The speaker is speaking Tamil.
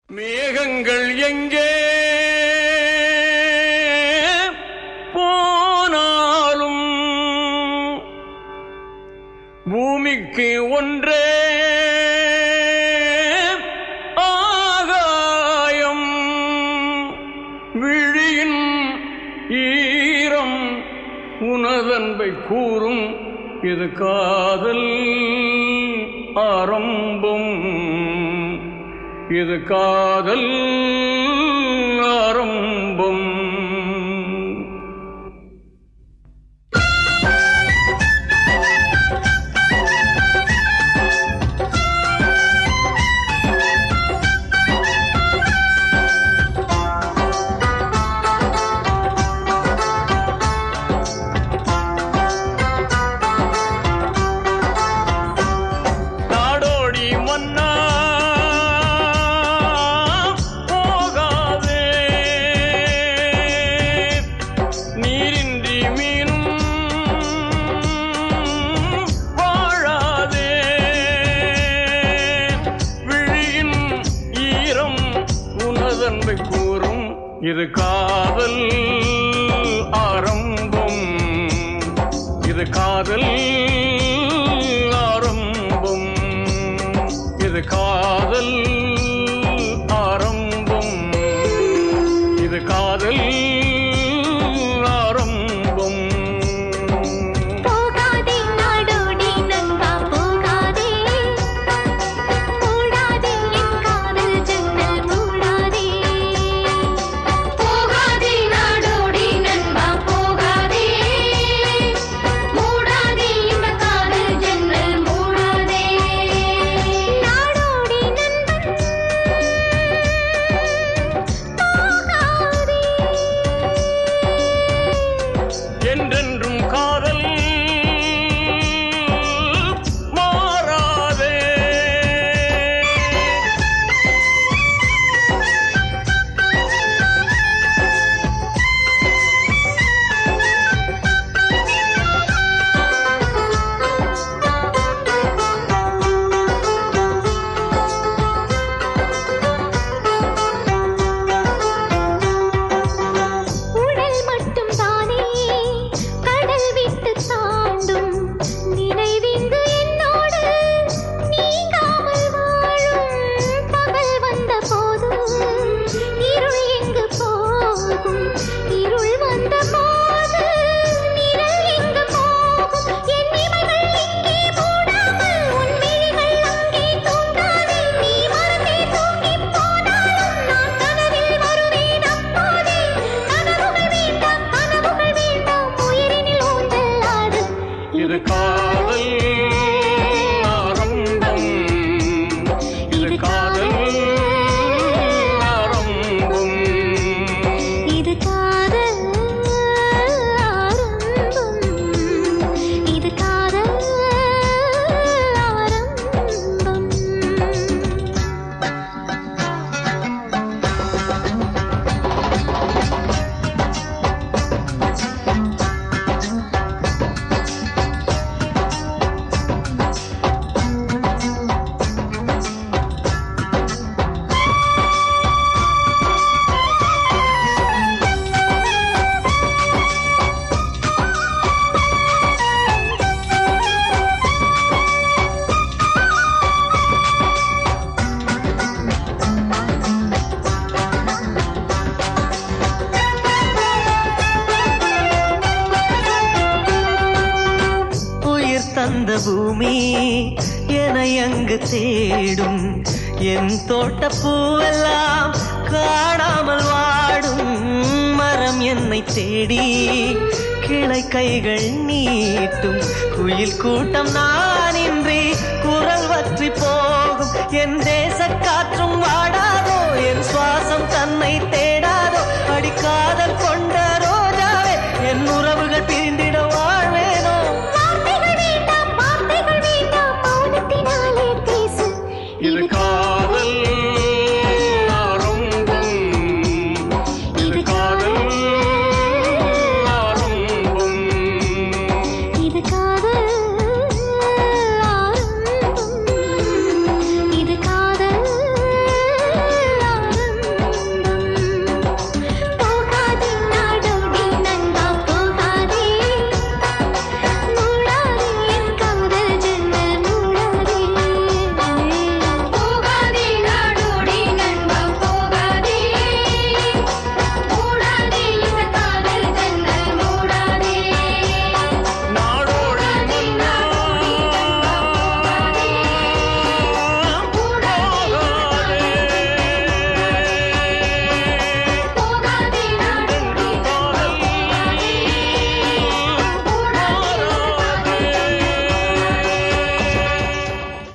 மேகங்கள் எங்கே போனாலும் பூமிக்கு ஒன்றே ஆகாயம் விழியின் ஈரம் உனதன்பை கூறும் இது காதல் ஆரம்பம் இது காதல் ஆரம்பம் நாடோடி மன்னா போகாதே நீரின்றி மீனும் வாழாதே விழியின் ஈரம் உனதன்பை கூறும் இது காதல் ஆரம்பம் இது காதல் ஆரம்பம் இது காதல் ஆரம்பம் இது காதல் ஆரம்பம் போகாதே நாடோடி நண்பா போகாதே மூடாதே என் காதல் ஜன்னல் மூடாதே போகாதே நாடோடி நண்பா போகாதே மூடாதே இந்த காதல் ஜன்னல் மூடாதே நாடோடி நண்பன் போகாதே என்றென்றும் காதல் மாறாதே உடல் மட்டும் தானே கடல் விட்டு தாண்டும் நினைவிங்கு என்னோடு நீங்காமல் வாழும் பகல் வந்த போதும் இருள் எங்கு போகும் இருள் வந்த போது நிழல் எங்கு போகும் என் இமைகள் இங்கே மூடாமல் உன் விழிகள் அங்கே தூங்காதே நீ மறந்தே தூங்கிப் போனாலும் நான் கனவில் வருவேன் அப்போதே கனவுகள் வேண்டாம் கனவுகள் வேண்டாம் உயிரினில் ஊஞ்சல் ஆடு இது காதல் ஆரம்பம் இது காதல் ஆரம்பம் இது காதல் ஆரம்பம் இது காதல் ஆரம்பம் உயிர் தந்த பூமி என அங்கு தேடும் என் தோட்ட பூவெல்லாம் காணாமல் வாடும் மரம் என்னை தேடி கிளை கைகள் நீட்டும் குயில் கூட்டம் நான் இன்றி குரல் வற்றி போகும் என் தேச காற்றும்